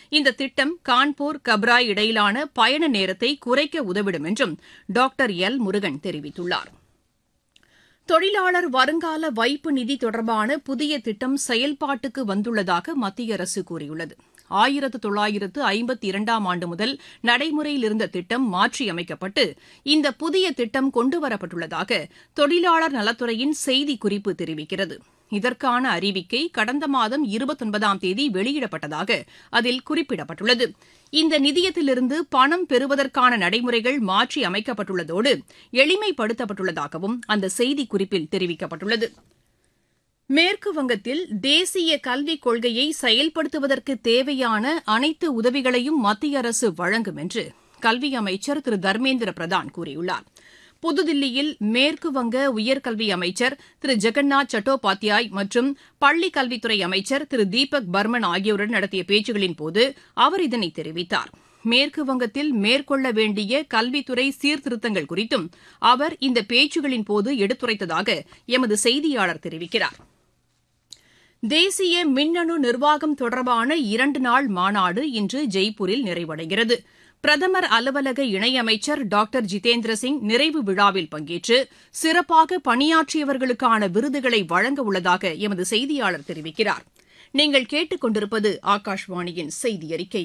இந்த திட்டம் கான்பூர் கப்ராய் இடையிலான பயண நேரத்தை குறைக்க உதவிடும் என்றும் டாக்டர் எல் முருகன் தெரிவித்துள்ளார் தொழிலாளர் வருங்கால வைப்பு நிதி தொடர்பான புதிய திட்டம் செயல்பாட்டுக்கு வந்துள்ளதாக மத்திய அரசு கூறியுள்ளது ஆயிரத்து தொள்ளாயிரத்து ஐம்பத்தி இரண்டாம் ஆண்டு முதல் நடைமுறையில் இருந்த திட்டம் மாற்றியமைக்கப்பட்டு இந்த புதிய திட்டம் கொண்டுவரப்பட்டுள்ளதாக தொழிலாளர் நலத்துறையின் செய்திக்குறிப்பு தெரிவிக்கிறது இதற்கான அறிவிக்கை கடந்த மாதம் இருபத்தொன்பதாம் தேதி வெளியிடப்பட்டதாக அதில் குறிப்பிடப்பட்டுள்ளது இந்த நிதியத்திலிருந்து பணம் பெறுவதற்கான நடைமுறைகள் மாற்றி அமைக்கப்பட்டுள்ளதோடு எளிமைப்படுத்தப்பட்டுள்ளதாகவும் அந்த செய்திக்குறிப்பில் தெரிவிக்கப்பட்டுள்ளது மேற்கு வங்கத்தில் தேசிய கல்விக் கொள்கையை செயல்படுத்துவதற்கு தேவையான அனைத்து உதவிகளையும் மத்திய அரசு வழங்கும் என்று கல்வி அமைச்சர் திரு தர்மேந்திர பிரதான் கூறியுள்ளார் புதுதில்லியில் மேற்கு வங்க உயர்கல்வி அமைச்சர் திரு ஜெகநாத் சட்டோபாத்யாய் மற்றும் பள்ளிக் கல்வித்துறை அமைச்சர் திரு தீபக் பர்மன் ஆகியோருடன் நடத்திய பேச்சுகளின்போது அவர் இதனை தெரிவித்தார் மேற்கு வங்கத்தில் மேற்கொள்ள வேண்டிய கல்வித்துறை சீர்திருத்தங்கள் குறித்தும் அவர் இந்த பேச்சுகளின்போது எடுத்துரைத்ததாக எமது செய்தியாளர் தெரிவிக்கிறார் தேசிய மின்னணு நிர்வாகம் தொடர்பான இரண்டு நாள் மாநாடு இன்று ஜெய்ப்பூரில் நிறைவடைகிறது பிரதமர் அலுவலக இணையமைச்சர் டாக்டர் ஜிதேந்திர சிங் நிறைவு விழாவில் பங்கேற்று சிறப்பாக பணியாற்றியவர்களுக்கான விருதுகளை வழங்க உள்ளதாக எமது செய்தியாளர் தெரிவிக்கிறார் நீங்கள் கேட்டுக் கொண்டிருப்பது ஆகாஷ்வாணியின் செய்தி அறிக்கை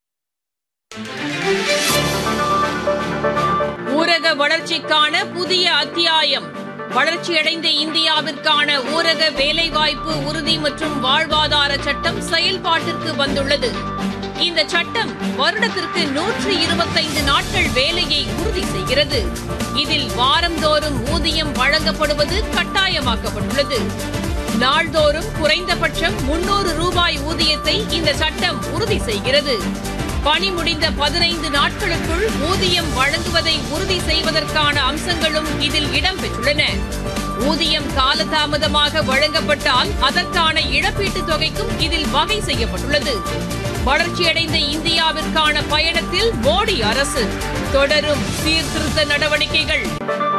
ஊரக வளர்ச்சிக்கான புதிய அத்தியாயம் வளர்ச்சியடைந்த இந்தியாவிற்கான ஊரக வேலைவாய்ப்பு உறுதி மற்றும் வாழ்வாதார சட்டம் செயல்பாட்டிற்கு வந்துள்ளது இந்த சட்டம் வருடத்திற்கு நூற்று இருபத்தைந்து நாட்கள் வேலையை உறுதி செய்கிறது இதில் வாரந்தோறும் ஊதியம் வழங்கப்படுவது கட்டாயமாக்கப்பட்டுள்ளது நாள்தோறும் குறைந்தபட்சம் முன்னூறு ரூபாய் ஊதியத்தை இந்த சட்டம் உறுதி செய்கிறது பணி முடிந்த பதினைந்து நாட்களுக்குள் ஊதியம் வழங்குவதை உறுதி செய்வதற்கான அம்சங்களும் இதில் இடம்பெற்றுள்ளன ஊதியம் காலதாமதமாக வழங்கப்பட்டால் அதற்கான இழப்பீட்டுத் தொகைக்கும் இதில் வகை செய்யப்பட்டுள்ளது வளர்ச்சியடைந்த இந்தியாவிற்கான பயணத்தில் மோடி அரசு தொடரும் சீர்திருத்த நடவடிக்கைகள்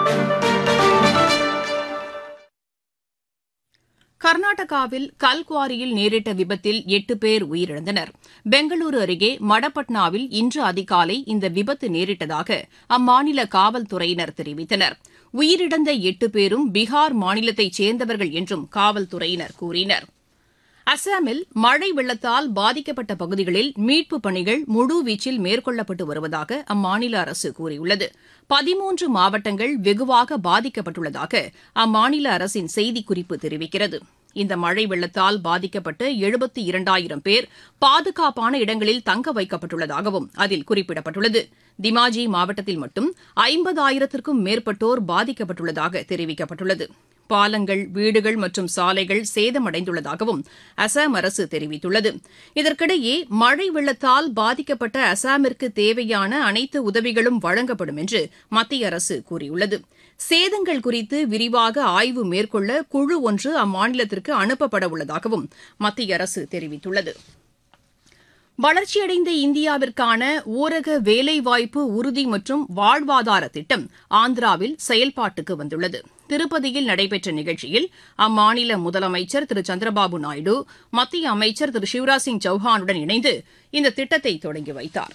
கர்நாடகாவில் கல்குவாரியில் நேரிட்ட விபத்தில் எட்டு பேர் உயிரிழந்தனர் பெங்களூரு அருகே மடப்பட்னாவில் இன்று அதிகாலை இந்த விபத்து நேரிட்டதாக அம்மாநில காவல்துறையினர் தெரிவித்தனர் உயிரிழந்த எட்டு பேரும் பீகார் மாநிலத்தைச் சேர்ந்தவர்கள் என்றும் காவல்துறையினர் கூறினர் அசாமில் மழை வெள்ளத்தால் பாதிக்கப்பட்ட பகுதிகளில் மீட்புப் பணிகள் முழுவீச்சில் மேற்கொள்ளப்பட்டு வருவதாக அம்மாநில அரசு கூறியுள்ளது பதிமூன்று மாவட்டங்கள் வெகுவாக பாதிக்கப்பட்டுள்ளதாக அம்மாநில அரசின் செய்திக்குறிப்பு தெரிவிக்கிறது இந்த மழை வெள்ளத்தால் பாதிக்கப்பட்ட எழுபத்தி இரண்டாயிரம் பேர் பாதுகாப்பான இடங்களில் தங்க வைக்கப்பட்டுள்ளதாகவும் அதில் குறிப்பிடப்பட்டுள்ளது திமாஜி மாவட்டத்தில் மட்டும் ஐம்பதாயிரத்திற்கும் மேற்பட்டோர் பாதிக்கப்பட்டுள்ளதாக தெரிவிக்கப்பட்டுள்ளது பாலங்கள் வீடுகள் மற்றும் சாலைகள் சேதமடைந்துள்ளதாகவும் அசாம் அரசு தெரிவித்துள்ளது இதற்கிடையே மழை வெள்ளத்தால் பாதிக்கப்பட்ட அசாமிற்கு தேவையான அனைத்து உதவிகளும் வழங்கப்படும் என்று மத்திய அரசு கூறியுள்ளது சேதங்கள் குறித்து விரிவாக ஆய்வு மேற்கொள்ள குழு ஒன்று அம்மாநிலத்திற்கு அனுப்பப்பட உள்ளதாகவும் மத்திய அரசு தெரிவித்துள்ளது வளர்ச்சியடைந்த இந்தியாவிற்கான ஊரக வேலைவாய்ப்பு உறுதி மற்றும் வாழ்வாதார திட்டம் ஆந்திராவில் செயல்பாட்டுக்கு வந்துள்ளது திருப்பதியில் நடைபெற்ற நிகழ்ச்சியில் அம்மாநில முதலமைச்சர் திரு சந்திரபாபு நாயுடு மத்திய அமைச்சர் திரு சிவராஜ் சிங் சௌஹானுடன் இணைந்து இந்த திட்டத்தை தொடங்கி வைத்தார்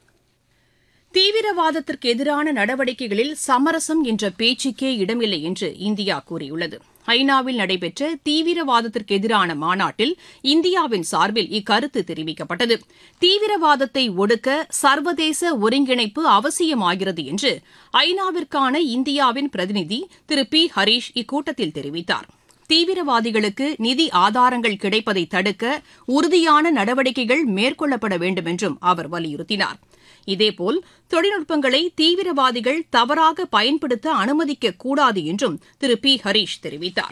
தீவிரவாதத்திற்கு எதிரான நடவடிக்கைகளில் சமரசம் என்ற பேச்சுக்கே இடமில்லை என்று இந்தியா கூறியுள்ளது ஐநாவில் நடைபெற்ற தீவிரவாதத்திற்கு எதிரான மாநாட்டில் இந்தியாவின் சார்பில் இக்கருத்து தெரிவிக்கப்பட்டது தீவிரவாதத்தை ஒடுக்க சர்வதேச ஒருங்கிணைப்பு அவசியமாகிறது என்று ஐநாவிற்கான இந்தியாவின் பிரதிநிதி திரு பி ஹரீஷ் இக்கூட்டத்தில் தெரிவித்தார் தீவிரவாதிகளுக்கு நிதி ஆதாரங்கள் கிடைப்பதை தடுக்க உறுதியான நடவடிக்கைகள் மேற்கொள்ளப்பட வேண்டும் என்றும் அவர் வலியுறுத்தினார் இதேபோல் தொழில்நுட்பங்களை தீவிரவாதிகள் தவறாக பயன்படுத்த அனுமதிக்கக் கூடாது என்றும் திரு பி ஹரீஷ் தெரிவித்தார்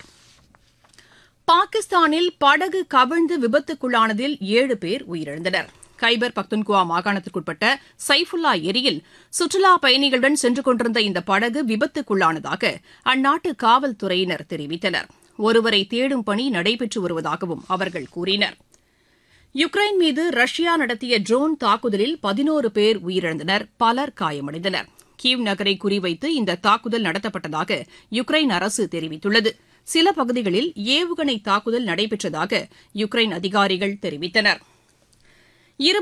பாகிஸ்தானில் படகு கவிழ்ந்து விபத்துக்குள்ளானதில் ஏழு பேர் உயிரிழந்தனர் கைபர் பக்துன்குவா மாகாணத்திற்குட்பட்ட சைஃபுல்லா ஏரியில் சுற்றுலா பயணிகளுடன் சென்று கொண்டிருந்த இந்த படகு விபத்துக்குள்ளானதாக அந்நாட்டு காவல்துறையினர் தெரிவித்தனர் ஒருவரை தேடும் பணி நடைபெற்று வருவதாகவும் அவர்கள் கூறினர் யுக்ரைன் மீது ரஷ்யா நடத்திய ட்ரோன் தாக்குதலில் பதினோரு பேர் உயிரிழந்தனர் பலர் காயமடைந்தனர் கீவ் நகரை குறிவைத்து இந்த தாக்குதல் நடத்தப்பட்டதாக யுக்ரைன் அரசு தெரிவித்துள்ளது சில பகுதிகளில் ஏவுகணை தாக்குதல் நடைபெற்றதாக யுக்ரைன் அதிகாரிகள் தெரிவித்தனா்